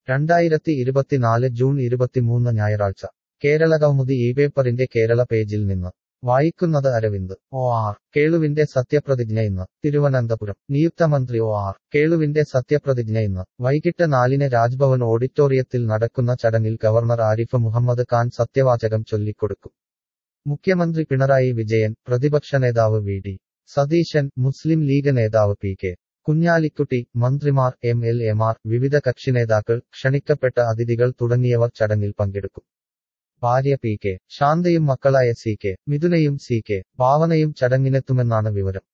രണ്ടായിരത്തി ഇരുപത്തിനാല് ജൂൺ ഇരുപത്തിമൂന്ന് ഞായറാഴ്ച കേരള കൗമുദി ഈ പേപ്പറിന്റെ കേരള പേജിൽ നിന്ന് വായിക്കുന്നത് അരവിന്ദ് ഒ ആർ കേളുവിന്റെ സത്യപ്രതിജ്ഞ ഇന്ന് തിരുവനന്തപുരം നിയുക്ത മന്ത്രി ഒ ആർ കേളുവിന്റെ സത്യപ്രതിജ്ഞ ഇന്ന് വൈകിട്ട് നാലിന് രാജ്ഭവൻ ഓഡിറ്റോറിയത്തിൽ നടക്കുന്ന ചടങ്ങിൽ ഗവർണർ ആരിഫ് മുഹമ്മദ് ഖാൻ സത്യവാചകം ചൊല്ലിക്കൊടുക്കും മുഖ്യമന്ത്രി പിണറായി വിജയൻ പ്രതിപക്ഷ നേതാവ് വി ഡി സതീശൻ മുസ്ലിം ലീഗ് നേതാവ് പി കെ കുഞ്ഞാലിക്കുട്ടി മന്ത്രിമാർ എം എൽ എമാർ വിവിധ കക്ഷിനേതാക്കൾ ക്ഷണിക്കപ്പെട്ട അതിഥികൾ തുടങ്ങിയവർ ചടങ്ങിൽ പങ്കെടുക്കും ഭാര്യ പി കെ ശാന്തയും മക്കളായ സി കെ മിഥുനയും സി കെ ഭാവനയും ചടങ്ങിനെത്തുമെന്നാണ് വിവരം